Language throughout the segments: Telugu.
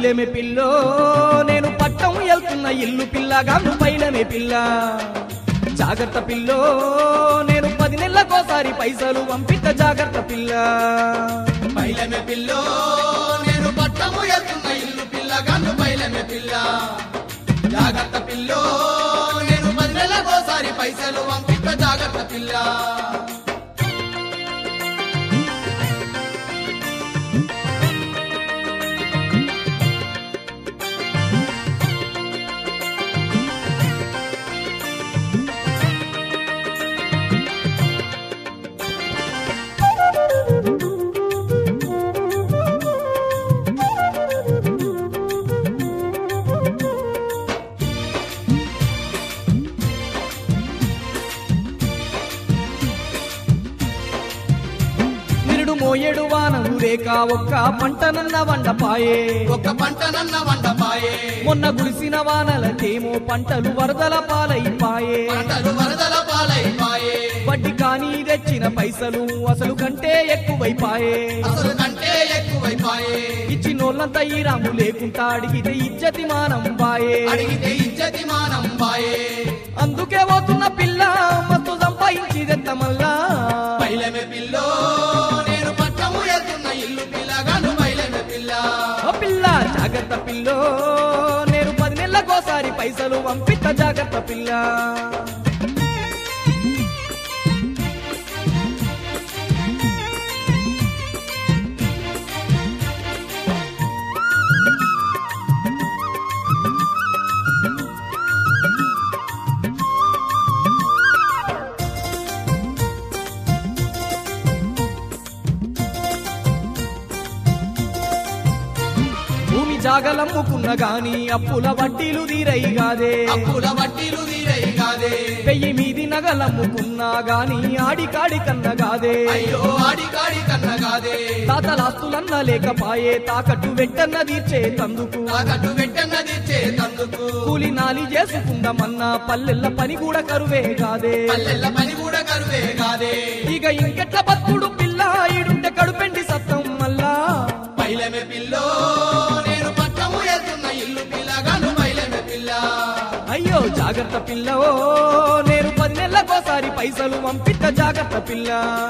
పైలమే పిల్లో నేను పట్టం వెళ్తున్న ఇల్లు పిల్లగాను పైలమే పిల్ల జాగ్రత్త పిల్లో నేను పది నెలలకోసారి పైసలు పంపిత జాగ్రత్త పిల్ల పైలమే పిల్లో నేను పట్టము ఎత్తున్న ఇల్లు పిల్ల గన్ను పైలమే పిల్ల జాగ్రత్త పిల్లో నేను పది నెలకోసారి పైసలు పంపిత జాగ్రత్త పిల్ల నిరుడు మోయేడు వానలు రేక ఒక్క పంటనన్న వండపాయే ఒక్క పంట నన్న వండపాయే మొన్న గుడిసిన వానలకేమో పంటలు వరదల పాలైపాయే పంటలు వరదల పాలైపాయే వడ్డీ కానీ తెచ్చిన పైసలు అసలు కంటే ఎక్కువైపాయే అసలు కంటే ఎక్కువైపాయే ఇచ్చినోళ్ళంతా ఈ రాము లేకుంటా అడిగితే ఇజ్జతి మానం బాయే అడిగితే ఇజ్జతి మానం పాయే అందుకే పోతున్న పిల్ల మత్తు సంపాదించి మళ్ళా పైలమే పిల్లో నేను పట్టము ఎత్తున్న ఇల్లు పిల్ల గన్ను పైలమే పిల్ల ఓ పిల్ల జాగ్రత్త పిల్లో నేను పది నెలలకోసారి పైసలు పంపిత జాగ్రత్త పిల్ల భూమి జాగలమ్ముకున్న గాని అప్పుల వడ్డీలు తీరయిగాదే అప్పుల వడ్డీలు తీరై కాదే వెయ్యి మీది నగలమ్ముకున్నా గాని ఆడికాడి కన్నగాదే అయ్యో ఆడి కాడి కన్న కాదే తాతలాస్తులన్న లేకపాయే తాకట్టు వెంటన్న తీర్చే తందుకు తాకట్టు వెంటన్నది చేతందుకు కూలి నాలి చేసుకుందామన్నా పల్లెల్ల పని కూడా కరువే కాదే పల్లెల్ల పని కూడా కరువే కాదే ఇక ఇంకెట్ల బతుకుడు పిల్ల ఈడుంటే కడుపెండి సత్తం మళ్ళా పైలమే పిల్లో నేను పట్టము ఎత్తున్న ఇల్లు పిల్ల గన్ను పైలమే పిల్ల అయ్యో జాగ్రత్త పిల్ల ఓ నేను పది నెలలకోసారి పైసలు పంపిత జాగ్రత్త పిల్ల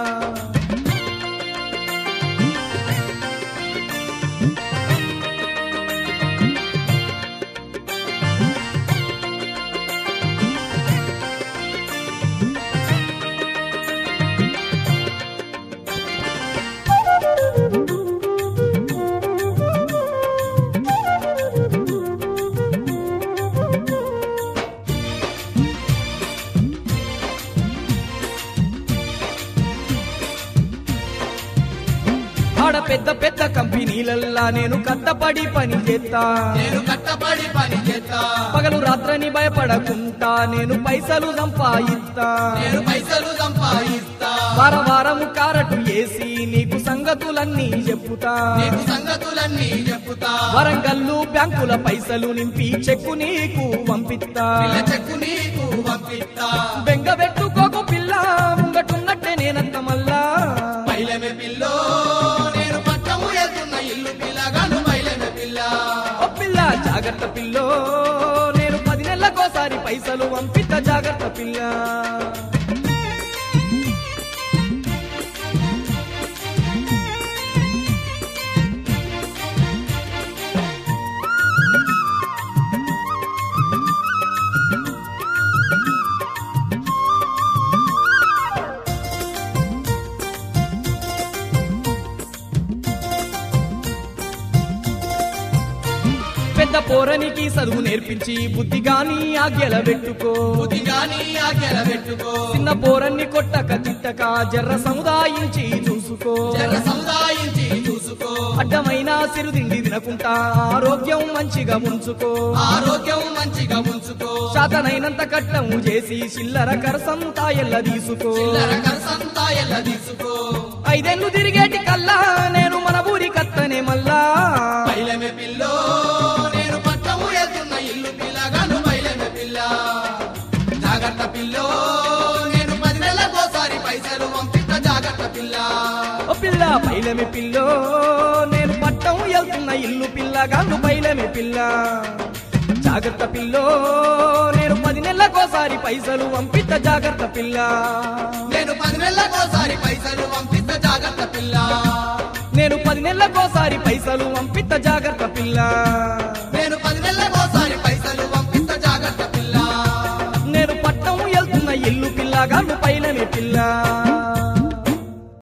ఆడ పెద్ద పెద్ద కంపెనీలల్లా నేను కట్టపడి పని చేస్తా నేను కట్టబడి పని చేస్తా పగలు రాత్రని భయపడకుంటా నేను పైసలు సంపాయిస్తా నేను పైసలు సంపాదిస్తా వార వారము కారటు వేసి నీకు సంగతులన్నీ చెప్పుతా నీకు సంగతులన్నీ చెప్పుతా వరంగల్లు బ్యాంకుల పైసలు నింపి చెక్కు నీకు పంపిస్తా పిల్ల చెక్కు నీకు పంపిస్తా బెంగ పెట్టుకోకు పిల్ల ముంగటున్నట్టే నేనంత మళ్ళా పైలమే పిల్లో నేను పట్టము ఎత్తున్న ఇల్లు పిల్ల గన్ను పైలమే పిల్ల ఓ పిల్ల జాగ్రత్త పిల్లో నేను పది నెలలకోసారి పైసలు పంపిత జాగ్రత్త పిల్ల పెద్ద పోరనికి చదువు నేర్పించి బుద్ధి గాని ఆజ్ఞల పెట్టుకో బుద్ధిగాని ఆజ్ఞల పెట్టుకో చిన్న పోరన్ని కొట్టక తిట్టక జర్ర సముదాయించి చూసుకో జర సముదాయించి చూసుకో అడ్డమైన సిరుదిండి తినకుంటా ఆరోగ్యం మంచిగా ఉంచుకో ఆరోగ్యం మంచిగా ఉంచుకో శాతనైనంత కట్టము చేసి చిల్లర కరసంతా ఎల్ల తీసుకో చిల్లర కరసంతా ఎల్ల తీసుకో ఐదేళ్లు తిరిగేటి కల్లా నేను మన ఊరి కత్తనే మళ్ళా పైలమే పిల్లో నేను పట్టము ఎత్తున్న ఇల్లు పిల్ల గన్ను పైలమే పిల్ల జాగ్రత్త పిల్లో నేను పది నెలలకోసారి పైసలు పంపిస్తా జాగ్రత్త పిల్ల ఓ పిల్ల పైలమి పిల్లో నేను పట్ట పట్టం వెళ్తున్న ఇల్లు పిల్లగాను బయలమే పిల్ల జాగ్రత్త పిల్లో నేను పది నెలలకోసారి పైసలు పంపిత జాగ్రత్త పిల్ల నేను పది నెలలకోసారి పైసలు పంపిస్త జాగ్రత్త పిల్ల నేను పది నెలలకోసారి పైసలు పంపిత జాగ్రత్త పిల్ల